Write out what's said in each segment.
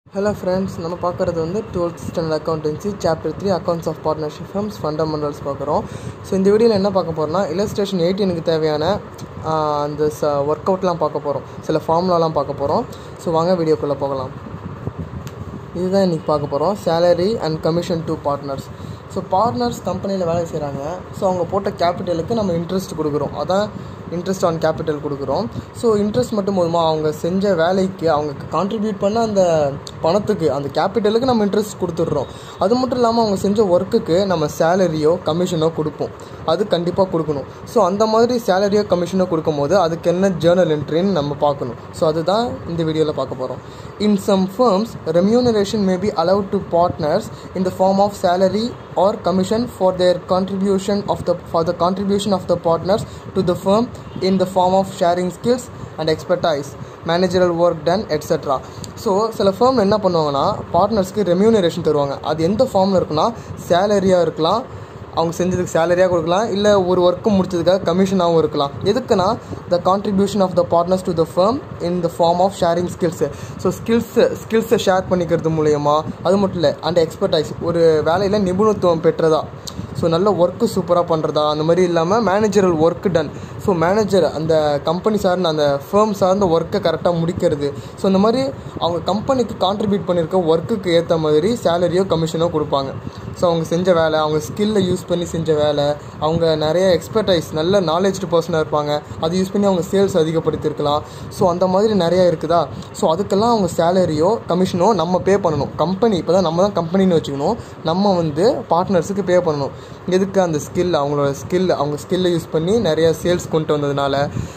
hello friends நம்ம பார்க்குறது வந்து twelfth standard accountancy chapter three accounts of partnership firms fundamentals பார்க்குறோம் ஸோ இந்த வீடியோவில் என்ன பார்க்க போகிறோம்னா இல்லஸ்ட்ரேஷன் எயிட்டீனுக்கு தேவையான ஆஹ், அந்த ச ஒர்க் அவுட்லாம் பார்க்க போகிறோம் சில ஃபார்முலாலாம் பார்க்க போகிறோம் ஸோ வாங்க வீடியோக்குள்ளே போகலாம் இதுதான் இன்றைக்கி பார்க்க போகிறோம் salary and commission to partners so partners கம்பெனியில் வேலை செய்கிறாங்க ஸோ அவங்க போட்ட கேபிட்டலுக்கு நம்ம இன்ட்ரெஸ்ட் கொடுக்குறோம் அதான் இன்ட்ரெஸ்ட் ஆன் கேபிட்டல் கொடுக்குறோம் ஸோ இன்ட்ரெஸ்ட் மட்டும் போதுமா அவங்க செஞ்ச வேலைக்கு அவங்க கான்ட்ரிபியூட் பண்ண அந்த பணத்துக்கு அந்த கேபிட்டலுக்கு நம்ம இன்ட்ரெஸ்ட் கொடுத்துட்றோம் அது மட்டும் இல்லாமல் அவங்க செஞ்ச ஒர்க்குக்கு நம்ம சேலரியோ கமிஷனோ கொடுப்போம் அது கண்டிப்பாக கொடுக்கணும் ஸோ அந்த மாதிரி சேலரியோ கமிஷனோ கொடுக்கும்போது அதுக்கு என்ன ஜேர்னல் என்ட்ரின்னு நம்ம பார்க்கணும் ஸோ அதுதான் இந்த வீடியோவில் பார்க்க போகிறோம் in some firms remuneration may be allowed to partners in the form of salary or commission for their contribution of the for the contribution of the partners to the firm in the form of sharing skills and expertise managerial work done etc so சில firm என்ன பண்ணுவாங்கன்னா பார்ட்னர்ஸ்க்கு remuneration தருவாங்க அது எந்த ஃபார்மில் இருக்குன்னா சேலரியாக இருக்கலாம் அவங்க செஞ்சதுக்கு சேலரியாக கொடுக்கலாம் இல்லை ஒரு ஒர்க்கு முடிச்சதுக்காக கமிஷனாகவும் இருக்கலாம் எதுக்குன்னா the contribution of the partners to the firm in the form of sharing skills so skills ஸ்கில்ஸை ஷேர் பண்ணிக்கிறது மூலயமா அது மட்டும் இல்லை அண்ட் எக்ஸ்பர்டைஸ் ஒரு வேலையில் நிபுணத்துவம் பெற்றதா ஸோ நல்ல ஒர்க்கு சூப்பராக பண்ணுறதா அந்த மாதிரி இல்லாமல் managerial work done so manager அந்த கம்பெனி சார்ந்த அந்த ஃபேம் சார்ந்த ஒர்க்கை கரெக்டாக முடிக்கிறது ஸோ இந்த மாதிரி அவங்க கம்பெனிக்கு கான்ட்ரிபியூட் பண்ணியிருக்க ஒர்க்குக்கு ஏற்ற மாதிரி சேலரியோ கமிஷனோ கொடுப்பாங்க ஸோ அவங்க செஞ்ச வேலை அவங்க ஸ்கில்லை யூஸ் பண்ணி செஞ்ச வேலை அவங்க நிறைய எக்ஸ்பர்டைஸ் நல்ல நாலேஜ்டு பர்சனாக இருப்பாங்க அதை யூஸ் பண்ணி அவங்க சேல்ஸ் அதிகப்படுத்தியிருக்கலாம் ஸோ அந்த மாதிரி நிறையா இருக்குதா ஸோ அதுக்கெல்லாம் அவங்க சேலரியோ கமிஷனோ நம்ம பே பண்ணணும் கம்பெனி இப்போ தான் நம்ம தான் கம்பெனின்னு வச்சுக்கணும் நம்ம வந்து பார்ட்னர்ஸுக்கு பே பண்ணணும் எதுக்கு அந்த ஸ்கில் அவங்களோட ஸ்கில் அவங்க ஸ்கில்லை யூஸ் பண்ணி நிறைய சேல்ஸ் கொண்டு வந்ததுனால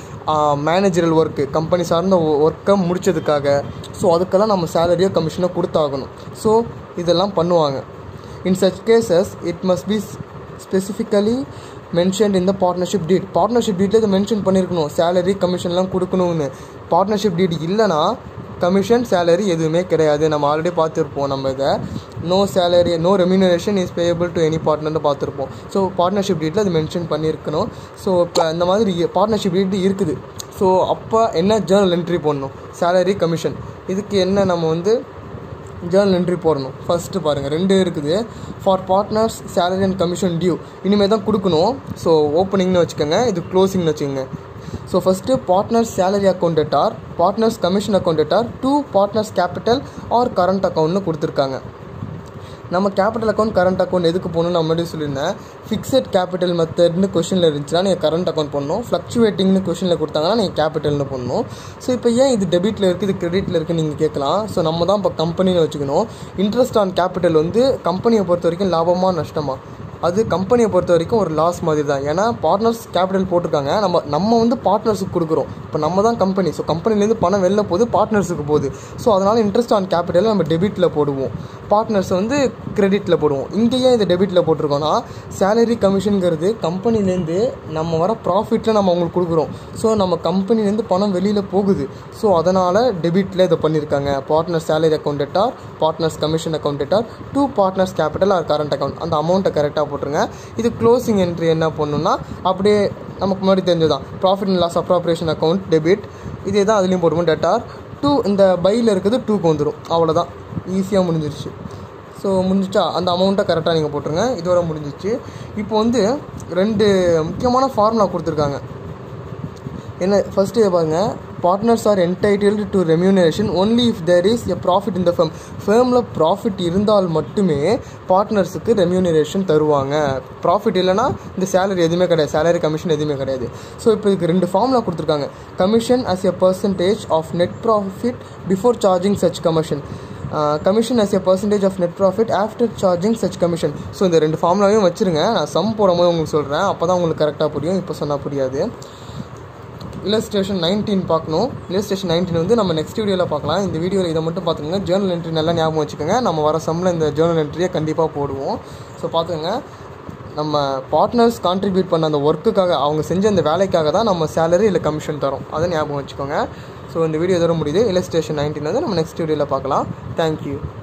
மேனேஜரல் ஒர்க்கு கம்பெனி சார்ந்த ஒர்க்கை முடிச்சதுக்காக ஸோ அதுக்கெல்லாம் நம்ம சேலரியோ கமிஷனோ கொடுத்தாகணும் ஸோ இதெல்லாம் பண்ணுவாங்க in such cases it must be specifically mentioned இந்த பார்ட்னர்ஷிப் டீட் பார்ட்னர்ஷிப் டீட்டில் இதை மென்ஷன் பண்ணியிருக்கணும் சேலரி கமிஷன்லாம் கொடுக்கணும்னு பார்ட்னர்ஷிப் டீட் இல்லைனா கமிஷன் சேலரி எதுவுமே கிடையாது நம்ம ஆல்ரெடி பார்த்துருப்போம் நம்ம இதை no salary no remuneration is payable to any பார்ட்னர்னு பார்த்துருப்போம் ஸோ பார்ட்னர்ஷிப் டீட்டில் அது மென்ஷன் பண்ணியிருக்கணும் ஸோ இப்போ இந்த மாதிரி பார்ட்னர்ஷிப் டீட் இருக்குது ஸோ அப்போ என்ன ஜேர்னல் என்ட்ரி போடணும் சேலரி கமிஷன் இதுக்கு என்ன நம்ம வந்து ஜேர்னல் என்ட்ரி போடணும் ஃபஸ்ட்டு பாருங்கள் ரெண்டு இருக்குது for partners salary and commission due இனிமேல் தான் கொடுக்கணும் ஸோ ஓப்பனிங்னு வச்சுக்கோங்க இது க்ளோசிங்னு வச்சுக்கோங்க so first partners salary accounted or partners commission accounted or to partners capital or current அக்கௌண்ட்னு கொடுத்துருக்காங்க நம்ம கேபிட்டல் அக்கௌண்ட் கரண்ட் அக்கௌண்ட் எதுக்கு போகணும்னு நான் முன்னாடி சொல்லியிருந்தேன் ஃபிக்ஸட் கேபிட்டல் மெத்தட்னு கொஷனில் இருந்துச்சுன்னா நீங்கள் கரண்ட் அக்கௌண்ட் பண்ணணும் ஃப்ளக்சுவேட்டிங்னு கொஷனில் கொடுத்தாங்கன்னா நீங்கள் கேபிட்டல்னு பண்ணணும் ஸோ இப்போ ஏன் இது டெபிட்டில் இருக்குது இது கிரெடிட்டில் இருக்குன்னு நீங்கள் கேட்கலாம் ஸோ நம்ம தான் இப்போ கம்பெனின்னு வச்சுக்கணும் இன்ட்ரெஸ்ட் ஆன் கேபிட்டல் வந்து கம்பெனியை பொறுத்த வரைக்கும் லாபமா நஷ்டமா அது கம்பெனியை பொறுத்த வரைக்கும் ஒரு லாஸ் மாதிரி தான் ஏன்னா பார்ட்னர்ஸ் கேபிட்டல் போட்டிருக்காங்க நம்ம நம்ம வந்து பார்ட்னர்ஸுக்கு கொடுக்குறோம் இப்போ நம்ம தான் கம்பெனி ஸோ கம்பெனிலேருந்து பணம் வெளில போகுது பார்ட்னர்ஸுக்கு போகுது ஸோ அதனால் இன்ட்ரெஸ்ட் ஆன் கேபிட்டல் நம்ம டெபிட்டில் போடுவோம் பார்ட்னர்ஸ் வந்து கிரெடிட்டில் போடுவோம் இங்கேயே இந்த டெபிட்டில் போட்டிருக்கோன்னா சேலரி கமிஷனுங்கிறது கம்பெனிலேருந்து நம்ம வர ப்ராஃபிட்டில் நம்ம அவங்களுக்கு கொடுக்குறோம் ஸோ நம்ம கம்பெனிலேருந்து பணம் வெளியில் போகுது ஸோ அதனால் டெபிட்டில் இதை பண்ணியிருக்காங்க partner salary accounted or partners commission accounted or to partners capital or current account அந்த அமௌண்ட்டை கரெக்டாக போட்டுருங்க இது க்ளோசிங் என்ட்ரி என்ன பண்ணணும்னா அப்படியே நமக்கு முன்னாடி தெரிஞ்சதான் profit and loss appropriation account debit இதே தான் அதுலேயும் போடுவோம் டெட்டார் டூ இந்த பையில் இருக்குது டூக்கு வந்துடும் அவ்வளோதான் ஈஸியாக முடிஞ்சிருச்சு ஸோ முடிஞ்சிச்சா அந்த அமௌண்ட்டை கரெக்டாக நீங்கள் போட்டுருங்க இதோட முடிஞ்சிச்சு இப்போ வந்து ரெண்டு முக்கியமான ஃபார்முலா கொடுத்துருக்காங்க என்ன ஃபஸ்ட்டு இதை பாருங்கள் partners are entitled to remuneration only if there is a profit இந்த ஃபேம் ஃபேமில் ப்ராஃபிட் இருந்தால் மட்டுமே பார்ட்னர்ஸுக்கு ரெமியூனரேஷன் தருவாங்க ப்ராஃபிட் இல்லைனா இந்த சேலரி எதுவுமே கிடையாது சேலரி கமிஷன் எதுவுமே கிடையாது ஸோ இப்போ இதுக்கு ரெண்டு ஃபார்முலா கொடுத்துருக்காங்க commission as a percentage of net profit before charging such commission commission as a percentage of net profit after charging such commission so இந்த ரெண்டு ஃபார்முலாவையும் வச்சுருங்க நான் சம் போடும்போது உங்களுக்கு சொல்கிறேன் அப்போ தான் உங்களுக்கு கரெக்டாக புரியும் இப்போ சொன்னால் புரியாது இல்லஸ்ட்ரேஷன் நைன்டீன் பார்க்கணும் இல்லஸ்ட்ரேஷன் நைன்டீன் வந்து நம்ம நெக்ஸ்ட் வீடியோவில் பார்க்கலாம் இந்த வீடியோவில் இதை மட்டும் பார்த்துக்கோங்க ஜேர்னல் என்ட்ரி நல்லா ஞாபகம் வச்சுக்கோங்க நம்ம வர சம்மில் இந்த ஜேர்னல் என்ட்ரியை கண்டிப்பாக போடுவோம் ஸோ பார்த்துக்கோங்க நம்ம பார்ட்னர்ஸ் கான்ட்ரிபியூட் பண்ண அந்த ஒர்க்குக்காக அவங்க செஞ்ச அந்த வேலைக்காக தான் நம்ம சேலரி இல்லை கமிஷன் தரோம் அதை ஞாபகம் வச்சுக்கோங்க ஸோ இந்த வீடியோ இதோட முடியுது இல்லஸ்ட்ரேஷன் நைன்டீன் வந்து நம்ம நெக்ஸ்ட் வீடியோவில் பார்க்கலாம் தேங்க்யூ